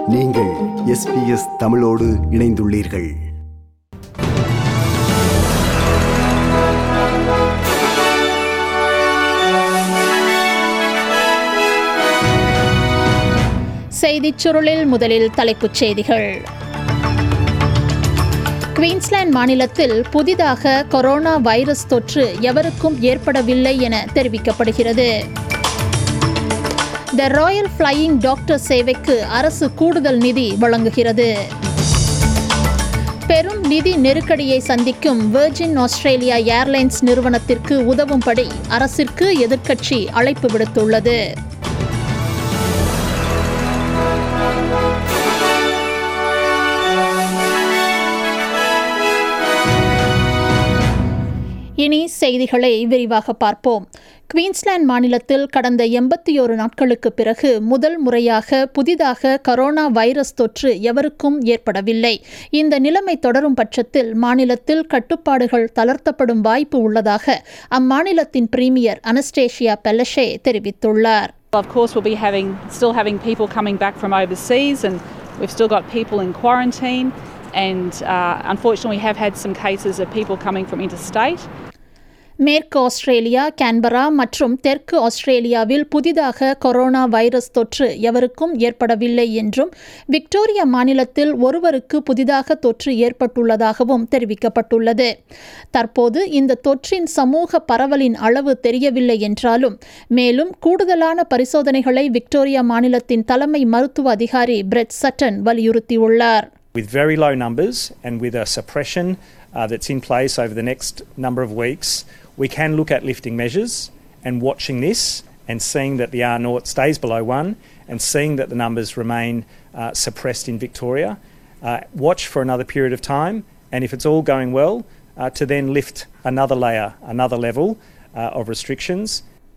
நீங்கள் எஸ்பிஎஸ் தமிழோடு இணைந்துள்ளீர்கள் செய்திச் சுருளில் முதலில் தலைப்புச் செய்திகள் குயின்ஸ்லாந்து மாநிலத்தில் புதிதாக கொரோனா வைரஸ் தொற்று எவருக்கும் ஏற்படவில்லை என தெரிவிக்கப்படுகிறது த ராயல் ஃப்ளையிங் டாக்டர் சேவைக்கு அரசு கூடுதல் நிதி வழங்குகிறது பெரும் நிதி நெருக்கடியை சந்திக்கும் வெர்ஜின் ஆஸ்திரேலியா ஏர்லைன்ஸ் நிறுவனத்திற்கு உதவும்படி அரசிற்கு எதிர்க்கட்சி அழைப்பு விடுத்துள்ளது இனி செய்திகளை விரிவாக பார்ப்போம் குயின்ஸ்லாந்து மாநிலத்தில் கடந்த எண்பத்தி ஒரு நாட்களுக்கு பிறகு முதல் முறையாக புதிதாக கரோனா வைரஸ் தொற்று எவருக்கும் ஏற்படவில்லை இந்த நிலைமை தொடரும் பட்சத்தில் மாநிலத்தில் கட்டுப்பாடுகள் தளர்த்தப்படும் வாய்ப்பு உள்ளதாக அம்மாநிலத்தின் பிரீமியர் அனஸ்டேஷியா பெலஷே தெரிவித்துள்ளார் Of course, we'll be having still having people coming back from overseas, and we've still got people in quarantine. And uh, unfortunately, we have had some cases of people coming from interstate. மேற்கு Australia Canberra மற்றும் தெற்கு ஆஸ்திரேலியாவில் புதிதாக corona virus தொற்று எவருக்கும் ஏற்படவில்லை என்றும் Victoria மாநிலத்தில் ஒருவருக்கு புதிதாக தொற்று ஏற்பட்டுள்ளதாகவும் தெரிவிக்கப்பட்டுள்ளது தற்போது இந்த தொற்றின் சமூக பரவலின் அளவு தெரியவில்லை என்றாலும் மேலும் கூடுதலான பரிசோதனைகளை விக்டோரியா மாநிலத்தின் தலைமை மருத்துவ அதிகாரி பிரெட் சட்டன் வலியுறுத்தியுள்ளார் With very low numbers and with a suppression uh, that's in place over the next number of weeks, we can look at lifting measures and watching this and seeing that the R naught stays below one and seeing that the numbers remain uh, suppressed in Victoria. Uh, watch for another period of time, and if it's all going well, uh, to then lift another layer, another level uh, of restrictions.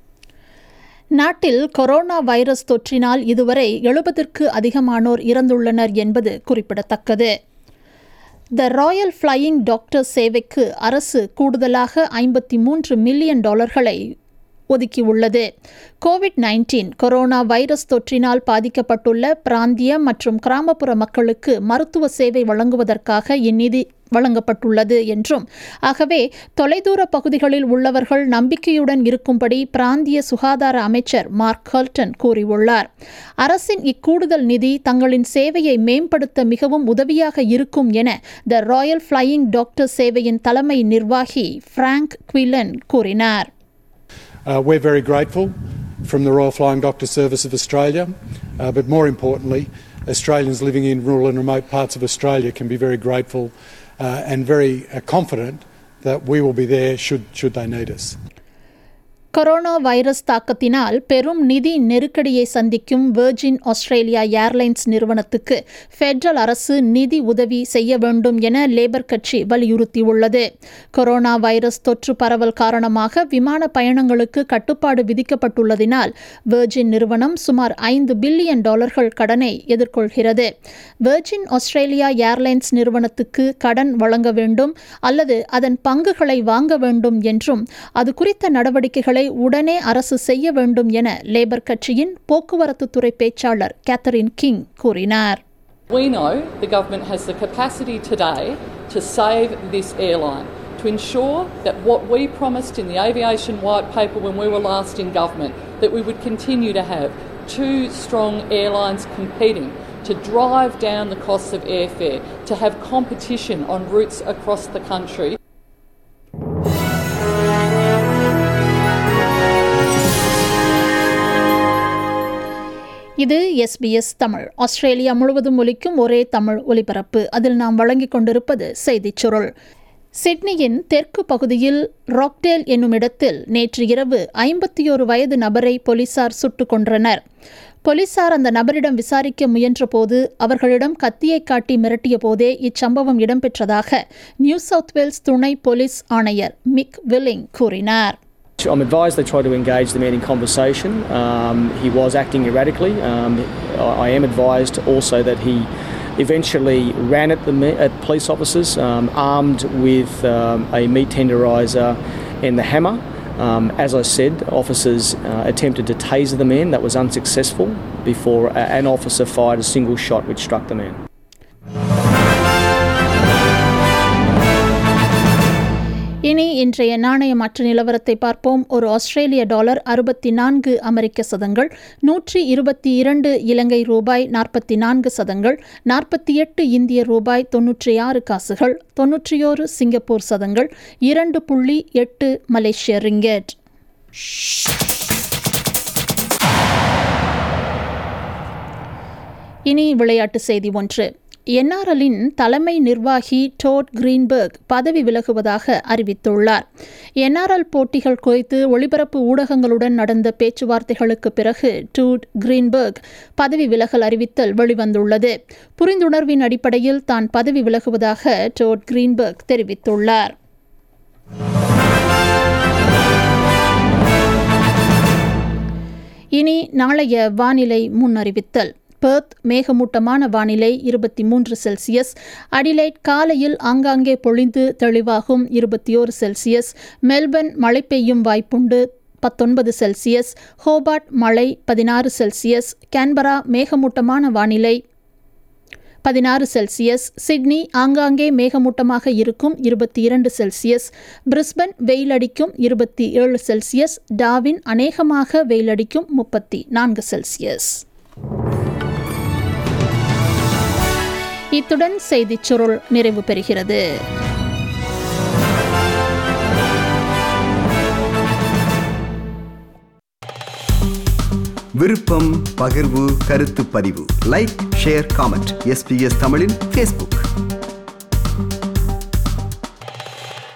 நாட்டில் corona virus தொற்றினால் இதுவரை எழுபதற்கு அதிகமானோர் இறந்துள்ளனர் என்பது குறிப்பிடத்தக்கது the royal flying doctor சேவைக்கு அரசு கூடுதலாக ஐம்பத்தி மூன்று மில்லியன் டாலர்களை ஒதுக்கியுள்ளது கோவிட் நைன்டீன் கொரோனா வைரஸ் தொற்றினால் பாதிக்கப்பட்டுள்ள பிராந்திய மற்றும் கிராமப்புற மக்களுக்கு மருத்துவ சேவை வழங்குவதற்காக இந்நிதி வழங்கப்பட்டுள்ளது என்றும் ஆகவே தொலைதூர பகுதிகளில் உள்ளவர்கள் நம்பிக்கையுடன் இருக்கும்படி பிராந்திய சுகாதார அமைச்சர் மார்க் ஹல்டன் கூறியுள்ளார் அரசின் இக்கூடுதல் நிதி தங்களின் சேவையை மேம்படுத்த மிகவும் உதவியாக இருக்கும் என த ராயல் ஃப்ளையிங் டாக்டர் சேவையின் தலைமை நிர்வாகி பிராங்க் குவிலன் கூறினார் Uh, we're very grateful from the Royal Flying Doctor Service of Australia, uh, but more importantly, Australians living in rural and remote parts of Australia can be very grateful uh, and very uh, confident that we will be there should, should they need us. Corona virus தாக்கத்தினால் பெரும் நிதி நெருக்கடியை சந்திக்கும் Virgin Australia Airlines நிறுவனத்துக்கு federal அரசு நிதி உதவி செய்ய வேண்டும் என லேபர் கட்சி வலியுறுத்தியுள்ளது கொரோனா வைரஸ் தொற்று பரவல் காரணமாக விமான பயணங்களுக்கு கட்டுப்பாடு விதிக்கப்பட்டுள்ளதினால் வெர்ஜின் நிறுவனம் சுமார் ஐந்து பில்லியன் டாலர்கள் கடனை எதிர்கொள்கிறது வெர்ஜின் ஆஸ்திரேலியா ஏர்லைன்ஸ் நிறுவனத்துக்கு கடன் வழங்க வேண்டும் அல்லது அதன் பங்குகளை வாங்க வேண்டும் என்றும் அது குறித்த நடவடிக்கைகளை உடனே அரசு செய்ய வேண்டும் என லேபர் கட்சியின் போக்குவரத்து துறை பேச்சாளர் கேத்தரின் கிங் கூறினார் We know the government has the capacity today to save this airline, to ensure that what we promised in the aviation white paper when we were last in government, that we would continue to have two strong airlines competing to drive down the costs of airfare, to have competition on routes across the country. இது SBS Tamil Australia முழுவதும் ஒலிக்கும் ஒரே தமிழ் ஒலிபரப்பு அதில் நாம் வழங்கிக் கொண்டிருப்பது செய்திச் சுருள் சிட்னியின் தெற்கு பகுதியில் ராக்டேல் என்னும் இடத்தில் நேற்று இரவு ஐம்பத்தி ஒரு வயது நபரை போலீசார் சுட்டுக் கொன்றனர் போலீசார் அந்த நபரிடம் விசாரிக்க முயன்றபோது அவர்களிடம் கத்தியை காட்டி மிரட்டிய போதே இச்சம்பவம் இடம்பெற்றதாக நியூ சவுத் வேல்ஸ் துணை போலீஸ் ஆணையர் மிக் வில்லிங் கூறினார் I'm advised they tried to engage the man in conversation. Um, he was acting erratically. Um, I am advised also that he eventually ran at the me- at police officers, um, armed with um, a meat tenderizer and the hammer. Um, as I said, officers uh, attempted to taser the man. That was unsuccessful before a- an officer fired a single shot which struck the man. இனி இன்றைய நாணய மாற்று நிலவரத்தை பார்ப்போம் ஒரு ஆஸ்திரேலிய dollar அறுபத்தி நான்கு அமெரிக்க சதங்கள் நூற்றி இருபத்தி இரண்டு இலங்கை ரூபாய் நாற்பத்தி நான்கு சதங்கள் நாற்பத்தி எட்டு இந்திய ரூபாய் தொன்னூற்றி ஆறு காசுகள் தொன்னூற்றியோரு சிங்கப்பூர் சதங்கள் இரண்டு புள்ளி எட்டு மலேசிய ரிங்கெட் இனி விளையாட்டு செய்தி ஒன்று என்ஆர்எல்லின் தலைமை நிர்வாகி டோட் கிரீன்பர்க் பதவி விலகுவதாக அறிவித்துள்ளார் என்ஆர்எல் போட்டிகள் குறித்து ஒளிபரப்பு ஊடகங்களுடன் நடந்த பேச்சுவார்த்தைகளுக்கு பிறகு டூட் கிரீன்பர்க் பதவி விலகல் அறிவித்தல் வெளிவந்துள்ளது புரிந்துணர்வின் அடிப்படையில் தான் பதவி விலகுவதாக டோட் கிரீன்பர்க் தெரிவித்துள்ளார் இனி நாளைய வானிலை முன்னறிவித்தல் பெர்த் மேகமூட்டமான வானிலை இருபத்தி மூன்று செல்சியஸ் அடிலைட் காலையில் ஆங்காங்கே பொழிந்து தெளிவாகும் இருபத்தி ஓரு செல்சியஸ் மெல்பர்ன் மழை பெய்யும் வாய்ப்புண்டு பத்தொன்பது செல்சியஸ் ஹோபார்ட் மழை பதினாறு செல்சியஸ் கேன்பரா மேகமூட்டமான வானிலை பதினாறு செல்சியஸ் சிட்னி ஆங்காங்கே மேகமூட்டமாக இருக்கும் இருபத்தி இரண்டு செல்சியஸ் பிரிஸ்பன் வெயிலடிக்கும் இருபத்தி ஏழு செல்சியஸ் டாவின் அநேகமாக வெயிலடிக்கும் முப்பத்தி நான்கு செல்சியஸ் இத்துடன் செய்திச் சுருள் நிறைவு பெறுகிறது விருப்பம் பகிர்வு கருத்து பதிவு லைக் ஷேர் காமெண்ட் எஸ்பிஎஸ் தமிழின் ஃபேஸ்புக்